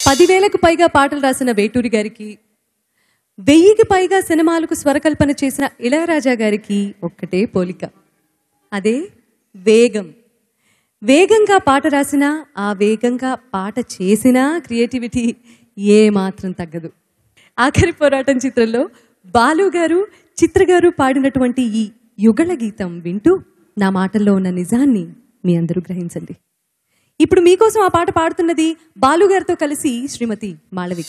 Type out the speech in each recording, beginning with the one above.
పదివేలకు పైగా పాటలు రాసిన వేటూరి గారికి వెయ్యికి పైగా సినిమాలకు స్వరకల్పన చేసిన ఇళయరాజా గారికి ఒక్కటే పోలిక అదే వేగం వేగంగా పాట రాసినా ఆ వేగంగా పాట చేసినా క్రియేటివిటీ ఏ మాత్రం తగ్గదు ఆఖరి పోరాటం చిత్రంలో బాలు గారు చిత్ర గారు పాడినటువంటి ఈ యుగళ గీతం వింటూ నా మాటల్లో ఉన్న నిజాన్ని మీ అందరూ గ్రహించండి ఇప్పుడు మీకోసం ఆ పాట పాడుతున్నది బాలు గారితో కలిసి శ్రీమతి మాళవిక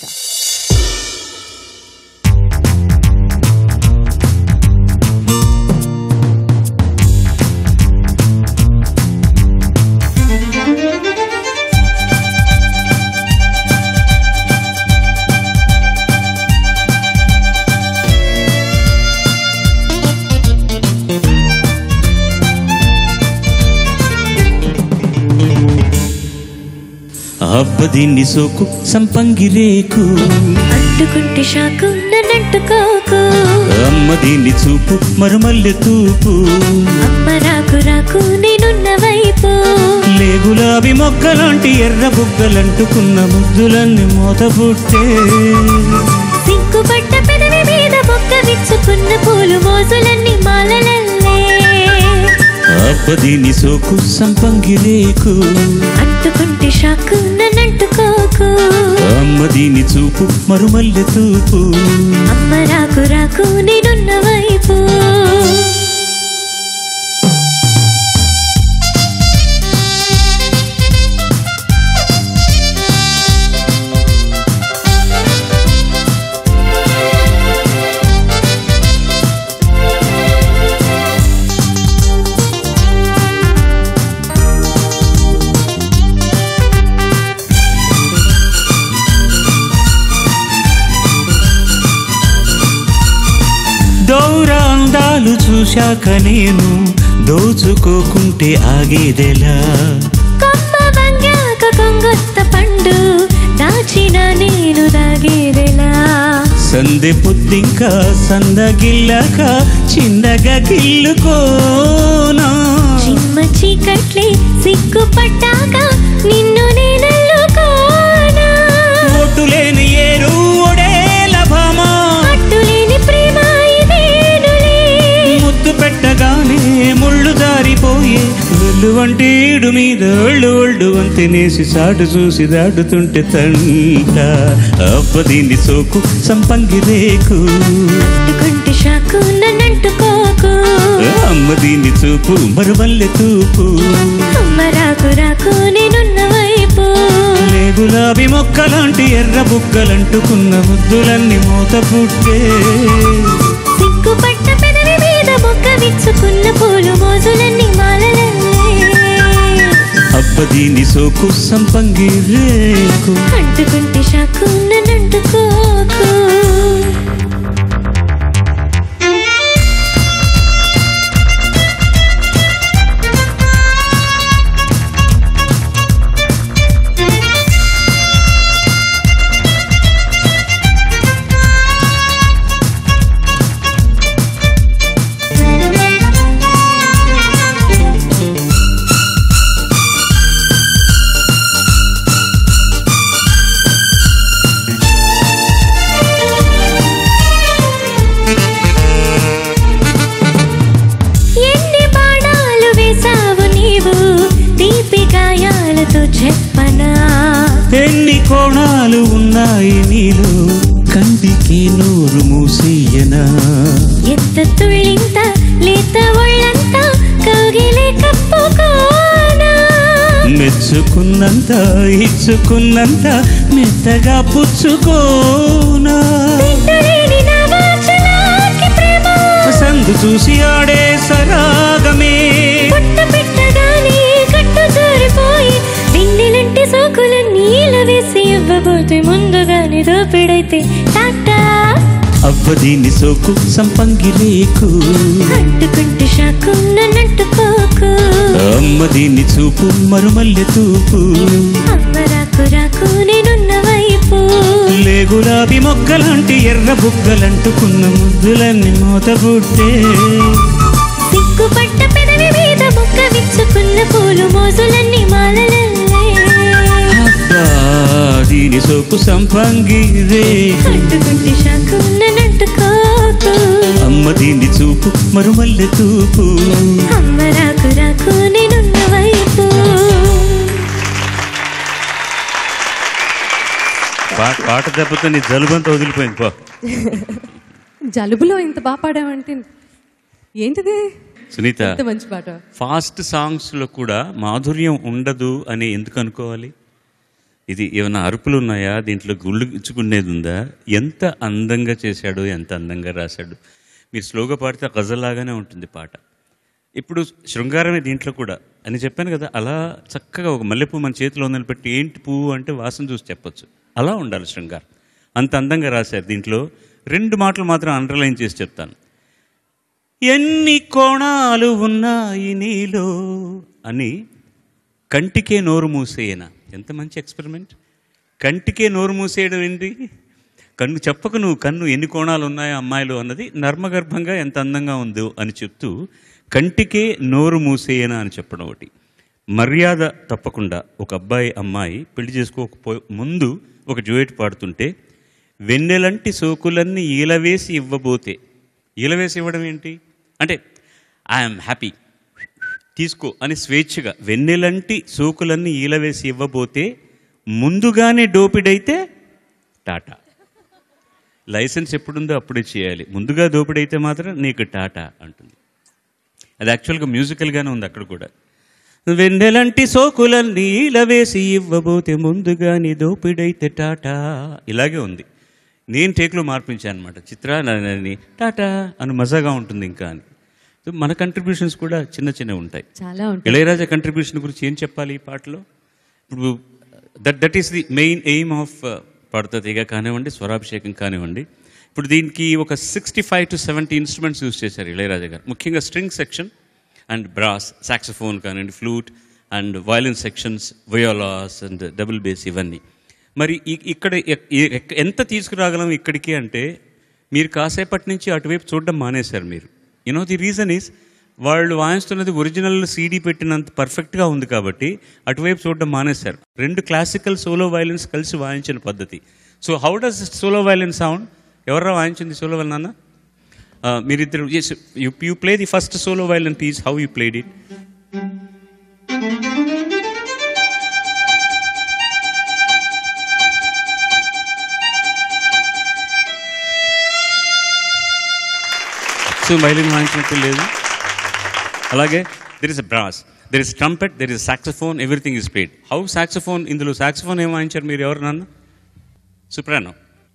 అబ్బదిన్ని సోకు సంపంగి రేకు అంటుకుంటే షాకు నన్నంటుకోకు అమ్మ దీన్ని చూపు మరుమల్లె తూపు అమ్మ రాకు రాకు నేనున్న వైపు లే గులాబీ మొక్కలాంటి ఎర్ర బుగ్గలంటుకున్న ముద్దులన్నీ మూత పుట్టే సిగ్గుపడ్డ పెదవి మీద మొక్క విచ్చుకున్న పూలు మోజులన్నీ మాలలల్లే అబ్బదిన్ని సోకు సంపంగి రేకు అంటుకుంటే షాకు నన్నంటుకోకు అమ్మ దీన్ని చూపు మరుమల్లె తూపు అమ్మ రాకు రాకు నేనున్న వైపు దౌర అందాలు చూశాక నేను దోచుకోకుంటే ఆగేదెలా కొమ్మ వంగాక కొంగొత్త పండు దాచిన నేను దాగేదెలా సందె పొద్దింక సందగిల్లక చిందగా గిల్లుకోనా చిమ్మ చీకట్లే సిగ్గుపడ్డాక నిన్ను నేనల్లుకోనా ఓటు లేని ఏరు ఒడేల భామా అట్టులేని ప్రేమ ఇదేనులే ముద్దు పెట్టగానే ముళ్ళు జారిపోయే వెళ్ళు వంటి ఈడు మీద ఒళ్ళు ఒళ్ళు వంతెనేసి సాటు చూసి దాటుతుంటే తంట అబ్బదీన్ని సోకు సంపంగి రేకు అంటుకుంటే షాకు నన్నంటుకోకు అమ్మ దీన్ని చూపు మరుమల్లె తూపు అమ్మ రాకు రాకు నేనున్న వైపు లే గులాబీ మొక్కలాంటి ఎర్ర బుగ్గలంటుకున్న ముద్దులన్నీ మూత పుట్టే సిగ్గుపడ్డ పెదవి మీద మొక్క విచ్చుకున్న పూలు మోజులన్నీ మాలలల్లే అబ్బదీని సోకు సంపంగి రేకు అంటుకుంటే షాకు నన్నంటుకోకు ఎన్ని బాణాలు వేసావు నీవు తీపి గాయాలతో చెప్పనా ఎన్ని కోణాలు ఉన్నాయి నీలో కంటికి నోరు మూసేయనా ఎంత తుళ్ళింత లేత ఒళ్ళంత కౌగిలే కప్పుకోనా మెచ్చుకున్నంత ఇచ్చుకున్నంత మెత్తగా పుచ్చుకోనా తింటలేని నా వాచనాకి ప్రేమ సందు చూసి ఆడే సరాగమే పుట్ట పెట్టగానే కట్టు జారిపోయి వెన్నెలంటి సోకులు నీళ్ళ వేసి ఇవ్వబోతే ముందుగానే దోపిడైతే టాటా అబ్బదీని సోకు సంపంగి రేకు అంటుకుంటే షాకు నన్నంటుకోకు అమ్మ దీన్ని చూపు మరుమల్లె తూపు అమ్మ రాకు రాకు నేనున్న వైపు లే గులాబీ మొక్కలాంటి ఎర్ర బుగ్గలంటుకున్న ముద్దులన్నీ మూత పుట్టే సిగ్గుపడ్డ పెదవి మీద మొక్క విచ్చుకున్న పూలు మోజులన్నీ మాలలల్లే అబ్బా దీని సోకు సంపంగి రే అంటుకుంటే షాకు నన్నంటుకోకు అమ్మ దీని చూపు మరుమల్లె తూపు అమ్మ రాకు రాకు నేనున్న వైపు పా- పాట దెబ్బతో నీ జలుబంతా వదిలిపోయింది పో జలుబులో ఇంత బాగా పాడావంటే ఏంటిది సునీత ఎంత మంచి పాట ఫాస్ట్ సాంగ్స్లో కూడా మాధుర్యం ఉండదు అని ఎందుకు అనుకోవాలి ఇది ఏమైనా అరుపులు ఉన్నాయా దీంట్లో గుళ్ళు ఇచ్చుకునేది ఉందా ఎంత అందంగా చేశాడు ఎంత అందంగా రాశాడు మీరు స్లోగా పాడితే గజల్లాగానే ఉంటుంది పాట ఇప్పుడు శృంగారమే దీంట్లో కూడా అని చెప్పాను కదా అలా చక్కగా ఒక మల్లెపూ మన చేతిలో ఉందని పెట్టి ఏంటి పువ్వు అంటే వాసన చూసి చెప్పొచ్చు అలా ఉండాలి శృంగారం అంత అందంగా రాశారు దీంట్లో రెండు మాటలు మాత్రం అండర్లైన్ చేసి చెప్తాను ఎన్ని కోణాలు ఉన్నాయి నీలో అని కంటికే నోరు మూసేయనా ఎంత మంచి ఎక్స్పెరిమెంట్ కంటికే నోరు మూసేయడం ఏంటి కన్ను చెప్పకు నువ్వు కన్ను ఎన్ని కోణాలు ఉన్నాయో అమ్మాయిలు అన్నది నర్మగర్భంగా ఎంత అందంగా ఉందో అని చెప్తూ కంటికే నోరు మూసేయనా అని చెప్పడం ఒకటి మర్యాద తప్పకుండా ఒక అబ్బాయి అమ్మాయి పెళ్లి చేసుకోకపో ముందు ఒక డ్యూయట్ పాడుతుంటే వెన్నెలంటి సోకులన్నీ ఈలవేసి ఇవ్వబోతే ఈలవేసి ఇవ్వడం ఏంటి అంటే ఐఎమ్ హ్యాపీ తీసుకో అని స్వేచ్ఛగా వెన్నెలంటి సోకులన్నీ ఈలవేసి ఇవ్వబోతే ముందుగానే డోపిడైతే టాటా లైసెన్స్ ఎప్పుడుందో అప్పుడే చేయాలి ముందుగా దోపిడైతే మాత్రం నీకు టాటా అంటుంది అది యాక్చువల్గా మ్యూజికల్గానే ఉంది అక్కడ కూడా వెన్నెలంటి సోకులన్నీ వేసి ఇవ్వబోతే ముందుగా నీ దోపిడైతే టాటా ఇలాగే ఉంది నేను టేక్లో మార్పించాను అనమాట చిత్ర నని టాటా అని మజాగా ఉంటుంది ఇంకా అని సో మన కంట్రిబ్యూషన్స్ కూడా చిన్న చిన్నవి ఉంటాయి చాలా ఉంటుంది ఇళయరాజా కంట్రిబ్యూషన్ గురించి ఏం చెప్పాలి ఈ పాటలో ఇప్పుడు that that is the main aim of పడతీగ కానివ్వండి స్వరాభిషేకం కానివ్వండి ఇప్పుడు దీనికి ఒక sixty five to seventy instruments use చేశారు ఇళయరాజా గారు ముఖ్యంగా string section and brass saxophone కానివ్వండి flute and violin sections violas and double bass ఇవన్నీ మరి ఈ- ఇక్కడ ఎ- ఎ- ఎంత తీసుకురాగలం ఇక్కడికి అంటే మీరు కాసేపటి నుంచి అటువైపు చూడడం మానేశారు మీరు యూనో ది రీజన్ ఈస్ వాళ్ళు వాయిస్తున్నది ఒరిజినల్ సీడీ పెట్టినంత పర్ఫెక్ట్గా ఉంది కాబట్టి అటువైపు చూడడం మానేశారు రెండు క్లాసికల్ సోలో వైలెన్స్ కలిసి వాయించిన పద్ధతి so how does solo violin sound ఎవరా వాయించింది సోలో వైలెన్ అన్న మీరిద్దరు you you play the first solo violin piece how you played it so violin వాయించినట్టు లేదు అలాగే there is a brass there is trumpet there is saxophone everything is played how saxophone ఇందులో saxophone ఏం వాయించారు మీరు ఎవరు నాన్న సుప్రానో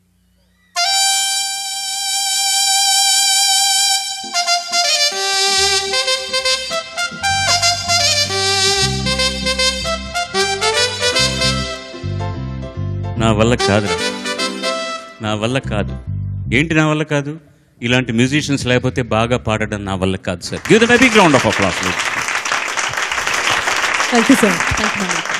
నా వల్ల కాదురా నా వల్ల కాదు ఏంటి నా వల్ల కాదు ఇలాంటి మ్యూజిషియన్స్ లేకపోతే బాగా పాడడం నా వల్ల కాదు sir give the big round of applause thank you sir thank you